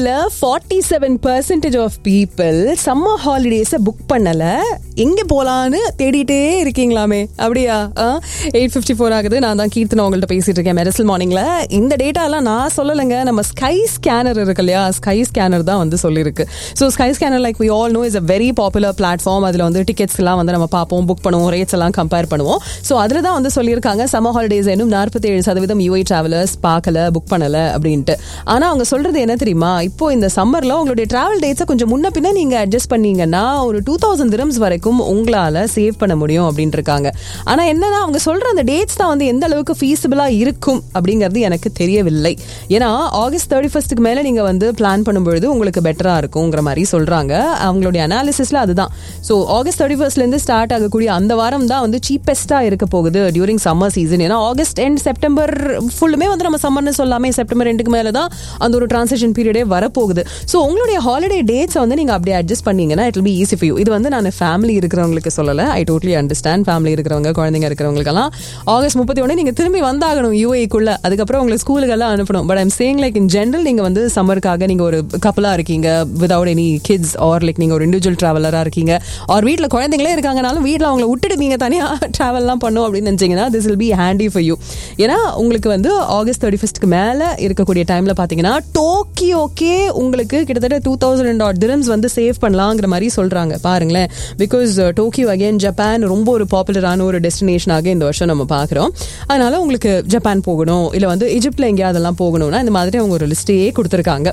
யூஏல forty seven percentage of people summer ஹாலிடேஸை book பண்ணல எங்க போலான்னு தேடிட்டே இருக்கீங்களாமே அப்படியா எயிட் ஃபிஃப்டி ஃபோர் ஆகுது நான் தான் கீர்த்தனா உங்கள்கிட்ட பேசிட்டு இருக்கேன் மெரசல் மார்னிங்ல இந்த டேட்டாலாம் நான் சொல்லலைங்க நம்ம ஸ்கை ஸ்கேனர் இருக்கு இல்லையா ஸ்கை ஸ்கேனர் தான் வந்து சொல்லியிருக்கு so Skyscanner like we all know is a very popular platform அதில் வந்து டிக்கெட்ஸ் எல்லாம் வந்து நம்ம பார்ப்போம் புக் பண்ணுவோம் ரேட்ஸ் எல்லாம் கம்பேர் பண்ணுவோம் ஸோ அதில் தான் வந்து சொல்லியிருக்காங்க சம்மர் ஹாலிடேஸ் இன்னும் நாற்பத்தி ஏழு சதவீதம் யூஐ டிராவலர்ஸ் பார்க்கல புக் பண்ணல அப்படின்ட்டு ஆனா அவங்க சொல்றது என்ன தெரியுமா இப்போ இந்த சம்மர்ல உங்களுடைய டிராவல் டேட்ஸை கொஞ்சம் முன்ன பின்ன நீங்க அட்ஜஸ்ட் பண்ணீங்கன்னா ஒரு டூ தௌசண்ட் திரம்ஸ் வரைக்கும் உங்களால சேவ் பண்ண முடியும் அப்படின்ட்டு இருக்காங்க ஆனா என்னன்னா அவங்க சொல்ற அந்த டேட்ஸ் தான் வந்து எந்த அளவுக்கு ஃபீஸிபிளா இருக்கும் அப்படிங்கிறது எனக்கு தெரியவில்லை ஏன்னா ஆகஸ்ட் தேர்ட்டி ஃபர்ஸ்ட்டுக்கு மேல நீங்க வந்து பிளான் பண்ணும்பொழுது உங்களுக்கு பெட்டரா இருக்குங்கிற மாதிரி சொல்றாங்க அவங்களுடைய அனாலிசிஸ்ல அதுதான் ஸோ ஆகஸ்ட் தேர்ட்டி ஃபர்ஸ்ட்ல இருந்து ஸ்டார்ட் ஆகக்கூடிய அந்த வாரம் தான் வந்து சீப்பஸ்டா இருக்க போகுது டியூரிங் சம்மர் சீசன் ஏன்னா ஆகஸ்ட் அண்ட் செப்டம்பர் ஃபுல்லுமே வந்து நம்ம சம்மர்னு சொல்லாமே செப்டம்பர் ரெண்டுக்கு மேல தான் அந்த ஒரு டிரான்சிஷன் பீரியடே வரப்போகுது ஸோ உங்களுடைய ஹாலிடே டேட்ஸை வந்து நீங்க அப்படியே அட்ஜஸ்ட் பண்ணீங்கன்னா it be easy for you இது வந்து நான் ஃபேமிலி இருக்கிறவங்களுக்கு சொல்லலை ஐ டோட்லி அண்டர்ஸ்டாண்ட் ஃபேமிலி இருக்கிறவங்க குழந்தைங்க இருக்கிறவங்களுக்கெல்லாம் ஆகஸ்ட் முப்பத்தி ஒன்று நீங்க திரும்பி வந்தாகணும் யூஏக்குள்ள அதுக்கப்புறம் உங்களுக்கு ஸ்கூலுக்கெல்லாம் அனுப்பணும் but I'm saying like in general நீங்க வந்து சம்மருக்காக நீங்க ஒரு கப்பலா இருக்கீங்க without any kids or like நீங்க ஒரு இண்டிவிஜுவல் டிராவலரா இருக்கீங்க ஆர் வீட்டில் குழந்தைங்களே இருக்காங்கனாலும் வீட்டில் அவங்கள விட்டுட்டு நீங்க தனியா டிராவல்லாம் பண்ணும் அப்படின்னு நினைச்சீங்கன்னா this will be handy for you ஏன்னா உங்களுக்கு வந்து ஆகஸ்ட் தேர்ட்டி ஃபர்ஸ்ட்க்கு மேல இருக்கக்கூடிய டைம்ல பாத்தீங்கன்னா டோக்கியோக்கே உங்களுக்கு கிட்டத்தட்ட டூ தௌசண்ட் டாட் திரம்ஸ் வந்து சேவ் பண்ணலாங்கிற மாதிரி சொல்றாங்க பாருங்களேன் பிகாஸ் டோக்கியோ அகைன் ஜப்பான் ரொம்ப ஒரு பாப்புலரான ஒரு டெஸ்டினேஷனாக இந்த வருஷம் நம்ம பார்க்குறோம் அதனால உங்களுக்கு ஜப்பான் போகணும் இல்லை வந்து இஜிப்ட்ல எங்கேயாவதெல்லாம் போகணும்னா இந்த மாதிரி அவங்க ஒரு லிஸ்டே கொடுத்துருக்காங்க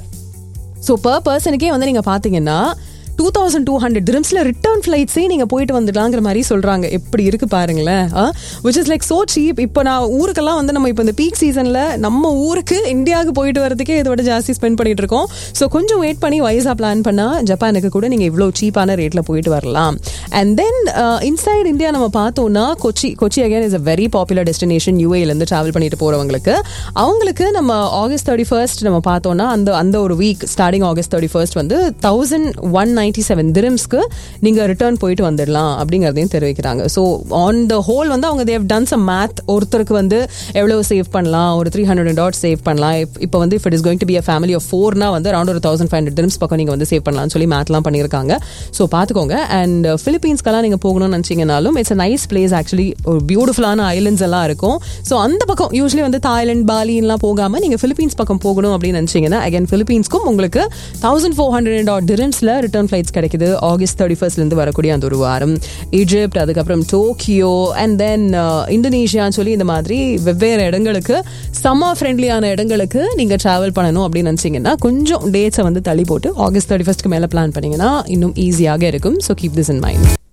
ஸோ பர் பர்சனுக்கே வந்து நீங்கள் பார்த்தீங்கன்னா டூ தௌசண்ட் டூ ஹண்ட்ரட் திரம்ஸ்ல ரிட்டர்ன் ஃபிளைட்ஸே நீங்க போயிட்டு வந்துடலாங்கிற மாதிரி சொல்றாங்க எப்படி இருக்கு பாருங்களேன் which is like so cheap இப்போ நான் ஊருக்கெல்லாம் வந்து நம்ம இப்போ இந்த பீக் சீசன்ல நம்ம ஊருக்கு இந்தியாவுக்கு போயிட்டு வரதுக்கே இதோட ஜாஸ்தி ஸ்பெண்ட் பண்ணிட்டு இருக்கோம் ஸோ கொஞ்சம் வெயிட் பண்ணி வைஸா பிளான் பண்ணா ஜப்பானுக்கு கூட நீங்க இவ்வளோ சீப்பான ரேட்ல போயிட்டு வரலாம் அண்ட் தென் இன்சைட் இந்தியா நம்ம பார்த்தோம்னா Kochi Kochi again is a very popular destination யூஏலேருந்து டிராவல் பண்ணிட்டு போறவங்களுக்கு அவங்களுக்கு நம்ம ஆகஸ்ட் தேர்ட்டி ஃபர்ஸ்ட் நம்ம பார்த்தோம்னா அந்த அந்த ஒரு week starting August thirty first வந்து தௌசண்ட் ஒன் நைன்டி செவன் திரம்ஸ்க்கு நீங்க ரிட்டர்ன் போயிட்டு வந்துடலாம் அப்படிங்கிறதையும் தெரிவிக்கிறாங்க ஸோ ஆன் த ஹோல் வந்து அவங்க தேவ் டன் சம் மேத் ஒருத்தருக்கு வந்து எவ்வளவு சேவ் பண்ணலாம் ஒரு த்ரீ ஹண்ட்ரட் டாட் சேவ் பண்ணலாம் இப்போ வந்து if it is going to be a family of ஃபோர்னா வந்து அரௌண்ட் ஒரு தௌசண்ட் ஃபைவ் ஹண்ட்ரட் திரம்ஸ் பக்கம் நீங்க வந்து சேவ் பண்ணலாம்னு சொல்லி மேத்லாம் பண்ணியிருக்காங்க ஸோ பார்த்துக்கோங்க அண்ட் பிலிப்பீன்ஸ்க்கெல்லாம் நீங்க போகணும்னு நினச்சிங்கனாலும் it's a nice place actually ஒரு பியூட்டிஃபுல்லான ஐலண்ட்ஸ் எல்லாம் இருக்கும் ஸோ அந்த பக்கம் யூஸ்வலி வந்து தாய்லாந்து பாலின்லாம் போகாம நீங்க பிலிப்பீன்ஸ் பக்கம் போகணும் அப்படின்னு நினைச்சீங்கன்னா அகைன் பிலிப்பீன்ஸ்க்கும் உங்களுக்கு தௌசண்ட் ஃபோர் ஹண்ட்ரட் டாட் டிரம்ஸ்ல ரிட்டர்ன் ஃபிளைட்ஸ் கிடைக்குது ஆகஸ்ட் தேர்ட்டி ஃபர்ஸ்ட்லேருந்து வரக்கூடிய அந்த ஒரு வாரம் ஈஜிப்ட் அதுக்கப்புறம் டோக்கியோ அண்ட் தென் இந்தோனேஷியான்னு சொல்லி இந்த மாதிரி வெவ்வேறு இடங்களுக்கு சம்மர் ஃப்ரெண்ட்லியான இடங்களுக்கு நீங்கள் ட்ராவல் பண்ணணும் அப்படின்னு நினச்சிங்கன்னா கொஞ்சம் டேட்ஸை வந்து தள்ளி போட்டு ஆகஸ்ட் தேர்ட்டி ஃபர்ஸ்ட்க்கு மேலே பிளான் பண்ணீங்கன்னா இன்னும் ஈஸியாக இருக்கும் so keep this in mind